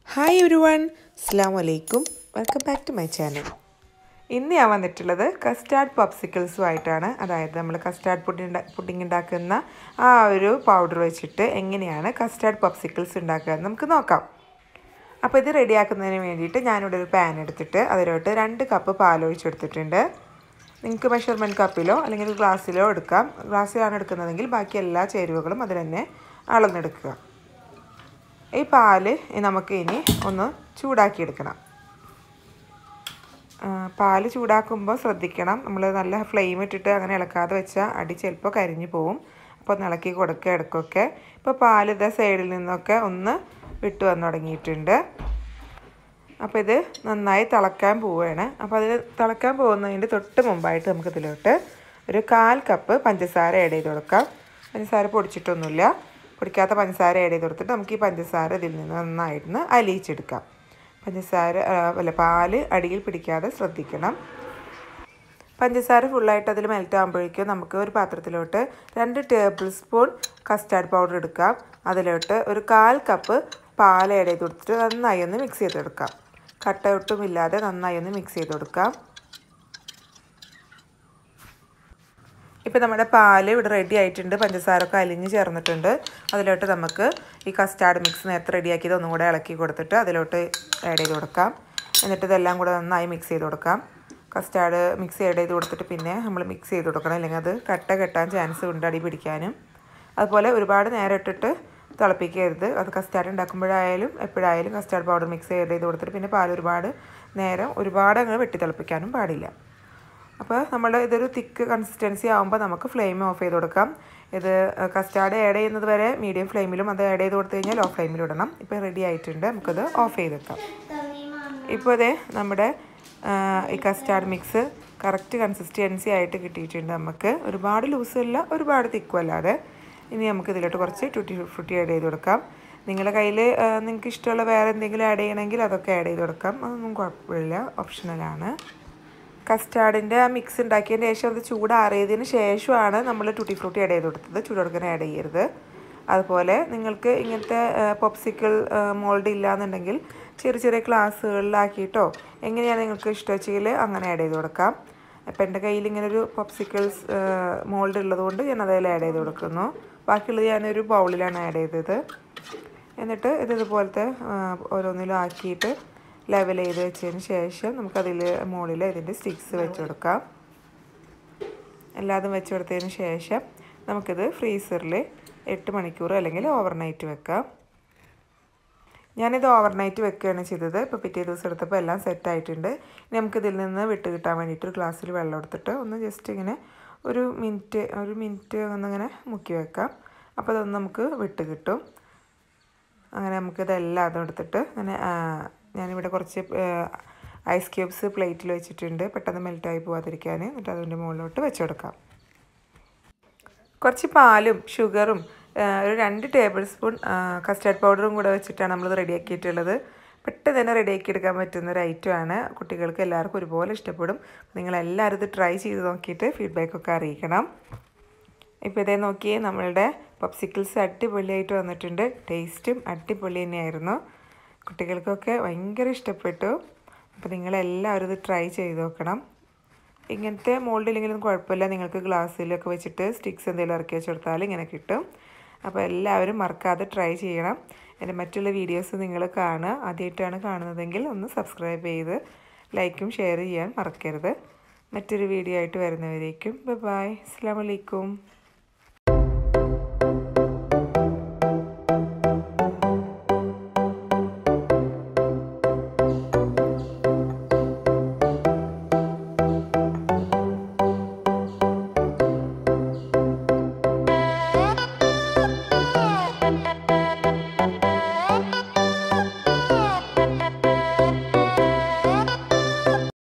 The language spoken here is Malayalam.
ഹായ് എവരി വൺ അസ്സാം വലൈക്കും welcome back to my channel ഇന്ന് ഞാൻ വന്നിട്ടുള്ളത് കസ്റ്റാർഡ് പപ്സിക്കിൾസും ആയിട്ടാണ് അതായത് നമ്മൾ കസ്റ്റാർഡ് പുഡിങ് പുഡിങ് ഉണ്ടാക്കുന്ന ആ ഒരു പൗഡർ വെച്ചിട്ട് എങ്ങനെയാണ് കസ്റ്റാർഡ് പപ്സിക്കിൾസ് ഉണ്ടാക്കുക എന്ന് നമുക്ക് നോക്കാം അപ്പോൾ ഇത് റെഡിയാക്കുന്നതിന് വേണ്ടിയിട്ട് ഞാനിവിടെ ഒരു പാൻ എടുത്തിട്ട് അതിലോട്ട് രണ്ട് കപ്പ് പാൽ ഒഴിച്ചെടുത്തിട്ടുണ്ട് നിങ്ങൾക്ക് മെഷർമെൻറ്റ് കപ്പിലോ അല്ലെങ്കിൽ ഒരു ഗ്ലാസ്സിലോ എടുക്കാം ഗ്ലാസ്സിലാണ് എടുക്കുന്നതെങ്കിൽ ബാക്കി എല്ലാ ചേരുവകളും അതിൽ തന്നെ അളന്നെടുക്കുക ഈ പാല് നമുക്ക് ഇനി ഒന്ന് ചൂടാക്കിയെടുക്കണം പാല് ചൂടാക്കുമ്പോൾ ശ്രദ്ധിക്കണം നമ്മൾ നല്ല ഫ്ലെയിം ഇട്ടിട്ട് അങ്ങനെ ഇളക്കാതെ വെച്ചാൽ അടി ചിലപ്പോൾ കരിഞ്ഞു പോവും അപ്പോൾ ഒന്ന് ഇളക്കി കൊടുക്കുക ഇടയ്ക്കൊക്കെ ഇപ്പോൾ പാല് ഇതേ സൈഡിൽ നിന്നൊക്കെ ഒന്ന് വിട്ടു വന്നു തുടങ്ങിയിട്ടുണ്ട് അപ്പോൾ ഇത് നന്നായി തിളക്കാൻ പോവുകയാണ് അപ്പോൾ അതിൽ തിളക്കാൻ പോകുന്നതിൻ്റെ തൊട്ട് മുമ്പായിട്ട് നമുക്ക് ഇതിലോട്ട് ഒരു കാൽ കപ്പ് പഞ്ചസാര ആഡ് ചെയ്ത് കൊടുക്കാം പഞ്ചസാര പൊടിച്ചിട്ടൊന്നുമില്ല പൊടിക്കാത്ത പഞ്ചസാര ആഡ് ചെയ്ത് കൊടുത്തിട്ട് നമുക്ക് ഈ പഞ്ചസാര ഇതിൽ നിന്ന് നന്നായിരുന്നു അലിയിച്ചെടുക്കാം പഞ്ചസാര അല്ല പാല് അടിയിൽ പിടിക്കാതെ ശ്രദ്ധിക്കണം പഞ്ചസാര ഫുള്ളായിട്ട് അതിൽ മെൽറ്റ് ആകുമ്പോഴേക്കും നമുക്ക് ഒരു പാത്രത്തിലോട്ട് രണ്ട് ടേബിൾ സ്പൂൺ കസ്റ്റാർഡ് പൗഡർ എടുക്കാം അതിലോട്ട് ഒരു കാൽ കപ്പ് പാൽ ആഡ് ചെയ്ത് കൊടുത്തിട്ട് നന്നായി ഒന്ന് മിക്സ് ചെയ്തെടുക്കാം കട്ട ഒട്ടും ഇല്ലാതെ നന്നായി ഒന്ന് മിക്സ് ചെയ്ത് കൊടുക്കാം ഇപ്പോൾ നമ്മുടെ പാല് ഇവിടെ റെഡി ആയിട്ടുണ്ട് പഞ്ചസാരൊക്കെ അലിഞ്ഞ് ചേർന്നിട്ടുണ്ട് അതിലോട്ട് നമുക്ക് ഈ കസ്റ്റാർഡ് മിക്സ് നേരത്തെ റെഡിയാക്കിയത് ഒന്നും കൂടെ ഇളക്കി കൊടുത്തിട്ട് അതിലോട്ട് ആഡ് ചെയ്ത് കൊടുക്കാം എന്നിട്ട് ഇതെല്ലാം കൂടെ നന്നായി മിക്സ് ചെയ്ത് കൊടുക്കാം കസ്റ്റാർഡ് മിക്സ് ആഡ് ചെയ്ത് കൊടുത്തിട്ട് പിന്നെ നമ്മൾ മിക്സ് ചെയ്ത് കൊടുക്കണം അല്ലെങ്കിൽ അത് കട്ട കെട്ടാൻ ചാൻസ് ഉണ്ട് അടി പിടിക്കാനും അതുപോലെ ഒരുപാട് നേരം ഇട്ടിട്ട് തിളപ്പിക്കരുത് അത് കസ്റ്റാർഡ് ഉണ്ടാക്കുമ്പോഴായാലും എപ്പോഴായാലും കസ്റ്റാർഡ് പൗഡർ മിക്സ് ആഡ് ചെയ്ത് കൊടുത്തിട്ട് പിന്നെ പാൽ ഒരുപാട് നേരം ഒരുപാട് അങ്ങ് വെട്ടി തിളപ്പിക്കാനും പാടില്ല അപ്പോൾ നമ്മൾ ഇതൊരു തിക്ക് കൺസിസ്റ്റൻസി ആകുമ്പോൾ നമുക്ക് ഫ്ലെയിം ഓഫ് ചെയ്ത് കൊടുക്കാം ഇത് കസ്റ്റാർഡ് ആഡ് ചെയ്യുന്നത് വരെ മീഡിയം ഫ്ലെയിമിലും അത് ആഡ് ചെയ്ത് കൊടുത്തു കഴിഞ്ഞാൽ ലോ ഫ്ലെയിമിൽ ഇടണം ഇപ്പോൾ റെഡി ആയിട്ടുണ്ട് നമുക്കത് ഓഫ് ചെയ്ത് വെക്കാം ഇപ്പോൾ ഇതേ നമ്മുടെ ഈ കസ്റ്റാർഡ് മിക്സ് കറക്റ്റ് കൺസിസ്റ്റൻസി ആയിട്ട് കിട്ടിയിട്ടുണ്ട് നമുക്ക് ഒരുപാട് ലൂസും അല്ല ഒരുപാട് തിക്കും അല്ലാതെ ഇനി നമുക്ക് ഇതിലോട്ട് കുറച്ച് ട്യൂട്ടി ഫ്രൂട്ടി ആഡ് ചെയ്ത് കൊടുക്കാം നിങ്ങളുടെ കയ്യിൽ നിങ്ങൾക്ക് ഇഷ്ടമുള്ള വേറെ എന്തെങ്കിലും ആഡ് ചെയ്യണമെങ്കിൽ അതൊക്കെ ആഡ് ചെയ്ത് കൊടുക്കാം അതൊന്നും കുഴപ്പമില്ല ഓപ്ഷണലാണ് കസ്റ്റാർഡിൻ്റെ ആ മിക്സ് ഉണ്ടാക്കിയതിന് ശേഷം അത് ചൂടാറിയതിന് ശേഷമാണ് നമ്മൾ ടൂട്ടി ഫ്രൂട്ടി ആഡ് ചെയ്ത് കൊടുത്തത് ചൂടോടുക്കാൻ ആഡ് ചെയ്യരുത് അതുപോലെ നിങ്ങൾക്ക് ഇങ്ങനത്തെ പോപ്സിക്കിൾ മോൾഡ് ഇല്ലയെന്നുണ്ടെങ്കിൽ ചെറിയ ചെറിയ ക്ലാസ്സുകളിലാക്കിയിട്ടോ എങ്ങനെയാണ് നിങ്ങൾക്ക് ഇഷ്ടം വെച്ചെങ്കിൽ അങ്ങനെ ആഡ് ചെയ്ത് കൊടുക്കാം അപ്പോൾ എൻ്റെ കയ്യിൽ ഇങ്ങനെ ഒരു പോപ്സിക്കിൾസ് മോൾഡ് ഉള്ളതുകൊണ്ട് ഞാൻ അതിൽ ആഡ് ചെയ്ത് കൊടുക്കുന്നു ബാക്കിയുള്ളത് ഞാനൊരു ബൗളിലാണ് ആഡ് ചെയ്തത് എന്നിട്ട് ഇത് ഇതുപോലത്തെ ഓരോന്നിലും ആക്കിയിട്ട് ലെവൽ ചെയ്ത് വെച്ചതിന് ശേഷം നമുക്കതിൽ മുകളിൽ ഇതിൻ്റെ സ്റ്റിക്സ് വെച്ച് കൊടുക്കാം എല്ലാതും വെച്ച് കൊടുത്തതിന് ശേഷം നമുക്കിത് ഫ്രീസറിൽ എട്ട് മണിക്കൂർ അല്ലെങ്കിൽ ഓവർനൈറ്റ് വെക്കാം ഞാനിത് ഓവർനൈറ്റ് വെക്കുകയാണ് ചെയ്തത് ഇപ്പോൾ പിറ്റേ ദിവസം എടുത്തപ്പോൾ എല്ലാം സെറ്റ് ആയിട്ടുണ്ട് ഇനി നമുക്കിതിൽ നിന്ന് വിട്ട് കിട്ടാൻ വേണ്ടിയിട്ട് ഒരു ഗ്ലാസ്സിൽ വെള്ളം എടുത്തിട്ട് ഒന്ന് ജസ്റ്റ് ഇങ്ങനെ ഒരു മിനിറ്റ് ഒരു മിനിറ്റ് ഒന്നിങ്ങനെ മുക്കി വെക്കാം അപ്പോൾ അതൊന്ന് നമുക്ക് വിട്ട് കിട്ടും അങ്ങനെ നമുക്കിതെല്ലാം അതും എടുത്തിട്ട് അങ്ങനെ ഞാനിവിടെ കുറച്ച് ഐസ് ക്യൂബ്സ് പ്ലേറ്റിൽ വെച്ചിട്ടുണ്ട് പെട്ടെന്ന് മെൽറ്റായി പോകാതിരിക്കാൻ എന്നിട്ട് അതിൻ്റെ മുകളിലോട്ട് വെച്ചെടുക്കാം കുറച്ച് പാലും ഷുഗറും ഒരു രണ്ട് ടേബിൾ സ്പൂൺ കസ്റ്റാർഡ് പൗഡറും കൂടെ വെച്ചിട്ടാണ് നമ്മളിത് റെഡിയാക്കിയിട്ടുള്ളത് പെട്ടെന്ന് തന്നെ റെഡിയാക്കി എടുക്കാൻ പറ്റുന്ന ഒരു ഐറ്റമാണ് കുട്ടികൾക്ക് എല്ലാവർക്കും ഒരുപോലെ ഇഷ്ടപ്പെടും നിങ്ങളെല്ലാവരും ഇത് ട്രൈ ചെയ്ത് നോക്കിയിട്ട് ഫീഡ്ബാക്കൊക്കെ അറിയിക്കണം ഇപ്പോൾ ഇതേ നോക്കിയേ നമ്മളുടെ പപ്സിക്കിൾസ് അടിപൊളിയായിട്ട് വന്നിട്ടുണ്ട് ടേസ്റ്റും അടിപൊളി തന്നെയായിരുന്നു കുട്ടികൾക്കൊക്കെ ഭയങ്കര ഇഷ്ടപ്പെട്ടു അപ്പോൾ നിങ്ങളെല്ലാവരും ഇത് ട്രൈ ചെയ്ത് നോക്കണം ഇങ്ങനത്തെ മോൾഡില്ലെങ്കിലും കുഴപ്പമില്ല നിങ്ങൾക്ക് ഗ്ലാസ്സിലൊക്കെ വെച്ചിട്ട് സ്റ്റിക്സ് എന്തെങ്കിലും ഇറക്കി വെച്ചെടുത്താൽ ഇങ്ങനെ കിട്ടും അപ്പോൾ എല്ലാവരും മറക്കാതെ ട്രൈ ചെയ്യണം എൻ്റെ മറ്റുള്ള വീഡിയോസ് നിങ്ങൾ കാണുക ആദ്യമായിട്ടാണ് കാണുന്നതെങ്കിൽ ഒന്ന് സബ്സ്ക്രൈബ് ചെയ്ത് ലൈക്കും ഷെയർ ചെയ്യാൻ മറക്കരുത് മറ്റൊരു വീഡിയോ ആയിട്ട് വരുന്നവരേക്കും ബൈ അസ്സാം വലൈക്കും